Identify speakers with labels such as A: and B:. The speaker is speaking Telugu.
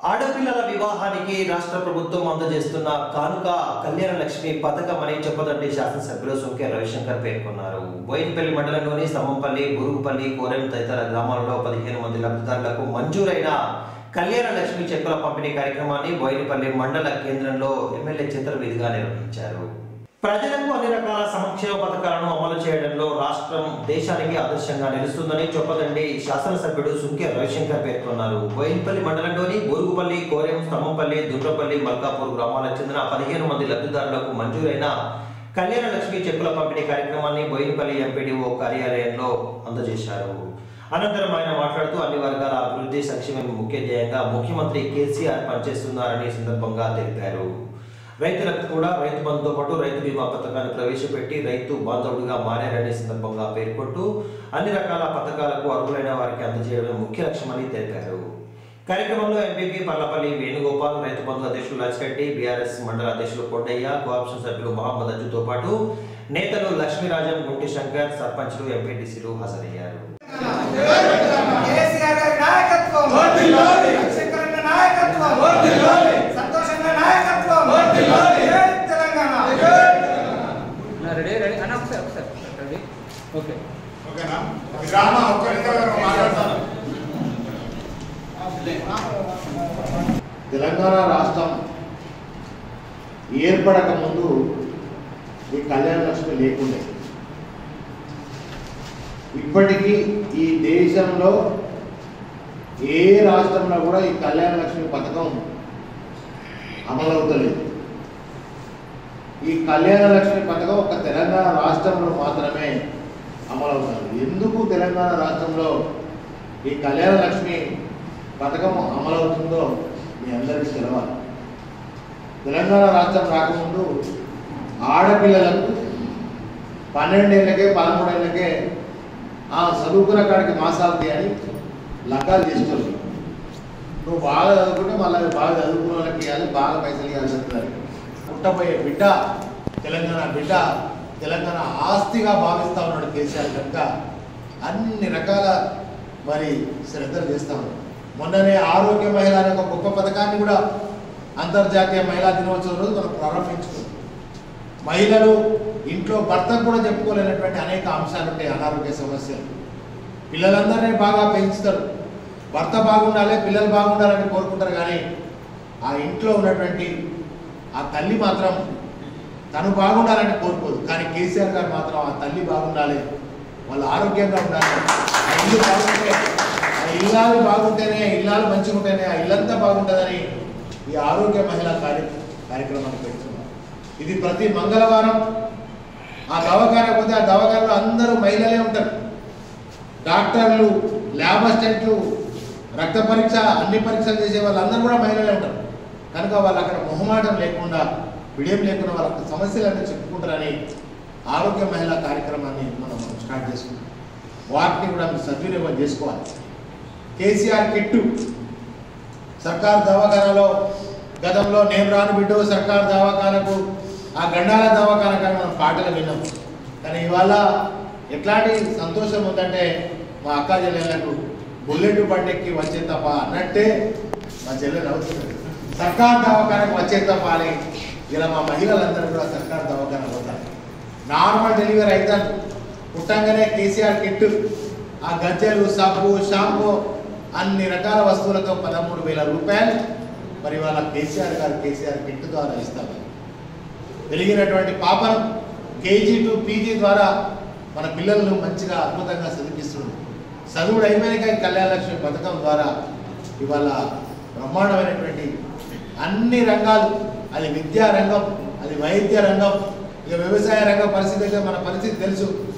A: ఆడపిల్లల వివాహానికి రాష్ట్ర ప్రభుత్వం అందజేస్తున్న కానుక కళ్యాణ లక్ష్మి పథకం అని చెప్పదండి శాసనసభ్యులు సుంకే రవిశంకర్ పేర్కొన్నారు బోయినపల్లి మండలంలోని స్తంభంపల్లి బురుగుపల్లి కోరెం తదితర గ్రామాలలో పదిహేను మంది లబ్ధిదారులకు మంజూరైన కళ్యాణ లక్ష్మి చెక్కుల పంపిణీ కార్యక్రమాన్ని బోయినపల్లి మండల కేంద్రంలో ఎమ్మెల్యే చిత్రవిధిగా నిర్వహించారు ప్రజలకు అన్ని రకాల సంక్షేమ పథకాలను అమలు చేయడంలో రాష్ట్రం దేశానికి ఆదర్శంగా నిలుస్తుందని చొప్పదండి శాసనసభ్యుడు సుంకె రవిశంకర్ పేర్కొన్నారు బోయిన్పల్లి మండలంలోని బోరుగుపల్లి కోరెం స్తంభంపల్లి దుర్గపల్లి మల్కాపూర్ గ్రామాలకు చెందిన పదిహేను మంది లబ్ధిదారులకు మంజూరైన కళ్యాణ లక్ష్మి చెక్కుల పంపిణీ కార్యక్రమాన్ని బోయినపల్లి ఎంపీడీఓ కార్యాలయంలో అందజేశారు అనంతరం ఆయన మాట్లాడుతూ అన్ని వర్గాల అభివృద్ధి సంక్షేమం ముఖ్య ధ్యేయంగా ముఖ్యమంత్రి కేసీఆర్ పనిచేస్తున్నారని ఈ సందర్భంగా తెలిపారు రైతులకు కూడా రైతు బంధుతో పాటు రైతు బీమా పథకాన్ని ప్రవేశపెట్టి రైతు బాంధవుడిగా మారారనే సందర్భంగా పేర్కొంటూ అన్ని రకాల పథకాలకు అర్హులైన వారికి అందజేయడమే ముఖ్య లక్ష్యమని తెలిపారు కార్యక్రమంలో ఎంపీపీ పర్లపల్లి వేణుగోపాల్ రైతు బంధు అధ్యక్షులు లక్ష్రెడ్డి బీఆర్ఎస్ మండల అధ్యక్షులు కొండయ్య కోఆప్షన్ సభ్యులు మహమ్మద్ అజ్జుతో పాటు నేతలు లక్ష్మీరాజం గుంటి శంకర్ సర్పంచ్లు ఎంపీటీసీలు హాజరయ్యారు
B: కేసీఆర్ గారి నాయకత్వం రాజశేఖర్ అన్న నాయకత్వం సంతోషంగా నాయకత్వం జై తెలంగాణ
C: రెడీ రెడీ అన్న ఒకసారి ఒకసారి రెడీ ఓకే
D: ఓకేనా గ్రామ ఒక్క నిమిషం మాట్లాడతాను తెలంగాణ రాష్ట్రం ఏర్పడక ముందు ఈ కళ్యాణ లక్ష్మి లేకుండే ఇప్పటికీ ఈ దేశంలో ఏ రాష్ట్రంలో కూడా ఈ కళ్యాణ లక్ష్మి పథకం అమలవుతలేదు ఈ కళ్యాణ లక్ష్మి పథకం ఒక తెలంగాణ రాష్ట్రంలో మాత్రమే అమలవుతుంది ఎందుకు తెలంగాణ రాష్ట్రంలో ఈ కళ్యాణ లక్ష్మి పథకం అమలవుతుందో మీ అందరికీ తెలవాలి తెలంగాణ రాష్ట్రం రాకముందు ఆడపిల్లలకు పన్నెండేళ్ళకే పదమూడేళ్ళకే ఆ చదువుకున్న కాడికి మాసాలది అని లగ్గాలు చేసుకోవాలి నువ్వు బాగా చదువుకుంటే మళ్ళీ బాగా చదువుకున్న వాళ్ళకి ఇవ్వాలి బాగా పైసలు ఇవ్వాల్సి వస్తుంది పుట్టబోయే బిడ్డ తెలంగాణ బిడ్డ తెలంగాణ ఆస్తిగా భావిస్తా ఉన్నాడు కేసీఆర్ కనుక అన్ని రకాల మరి శ్రద్ధలు చేస్తా ఉన్నాడు మొన్ననే ఆరోగ్య మహిళ అనే ఒక గొప్ప పథకాన్ని కూడా అంతర్జాతీయ మహిళా దినోత్సవం రోజు మనం ప్రారంభించుకున్నాం మహిళలు ఇంట్లో భర్తకు కూడా చెప్పుకోలేనటువంటి అనేక అంశాలు ఉంటాయి అనారోగ్య సమస్యలు పిల్లలందరినీ బాగా పెంచుతారు భర్త బాగుండాలి పిల్లలు బాగుండాలని కోరుకుంటారు కానీ ఆ ఇంట్లో ఉన్నటువంటి ఆ తల్లి మాత్రం తను బాగుండాలని కోరుకోదు కానీ కేసీఆర్ గారు మాత్రం ఆ తల్లి బాగుండాలి వాళ్ళు ఆరోగ్యంగా ఉండాలి ఆ ఇల్లు బాగుంటే ఆ ఇల్లాలు బాగుంటేనే ఇల్లాలు మంచిగా ఉంటేనే ఆ ఇల్లంతా బాగుంటుందని ఈ ఆరోగ్య మహిళా కార్య కార్యక్రమాన్ని పెడుతున్నాం ఇది ప్రతి మంగళవారం ఆ దవాఖాన పోతే ఆ దవాఖానలో అందరూ మహిళలే ఉంటారు డాక్టర్లు ల్యాబ్ అసిస్టెంట్లు రక్త పరీక్ష అన్ని పరీక్షలు చేసే వాళ్ళందరూ కూడా మహిళలే ఉంటారు కనుక వాళ్ళు అక్కడ మొహమాటం లేకుండా విడియం లేకుండా వాళ్ళ సమస్యలన్నీ చెప్పుకుంటారని ఆరోగ్య మహిళా కార్యక్రమాన్ని మనం స్టార్ట్ చేసుకున్నాం వాటిని కూడా మీరు సద్వినియోగం చేసుకోవాలి కేసీఆర్ కిట్టు సర్కార్ దవాఖానలో గతంలో నేను రాను బిడ్డు సర్కార్ దవాఖానకు ఆ గండాల దవాఖానకు అని మనం పాటలు విన్నాం కానీ ఇవాళ ఎట్లాంటి సంతోషం ఉందంటే మా అక్క చెల్లెళ్ళకు బుల్లెట్ బండెక్కి వచ్చే తప్ప అన్నట్టే మా చెల్లెలు అవుతుంది సర్కార్ దవాఖానకు వచ్చే తప్ప అని ఇలా మా మహిళలందరూ కూడా సర్కార్ దవాఖాన పోతారు నార్మల్ డెలివరీ అవుతారు పుట్టంగానే కేసీఆర్ కిట్ ఆ గజ్జలు సబ్బు షాంపూ అన్ని రకాల వస్తువులతో పదమూడు వేల రూపాయలు మరి వాళ్ళ కేసీఆర్ గారు కేసీఆర్ కిట్ ద్వారా ఇస్తారు పెరిగినటువంటి పాపను కేజీ టు పీజీ ద్వారా మన పిల్లలను మంచిగా అద్భుతంగా చదివిస్తుంది చదువుడు అయిపోయాక ఈ కళ్యాణ లక్ష్మి పథకం ద్వారా ఇవాళ బ్రహ్మాండమైనటువంటి అన్ని రంగాలు అది విద్యా రంగం అది వైద్య రంగం ఇక వ్యవసాయ రంగం పరిస్థితి అయితే మన పరిస్థితి తెలుసు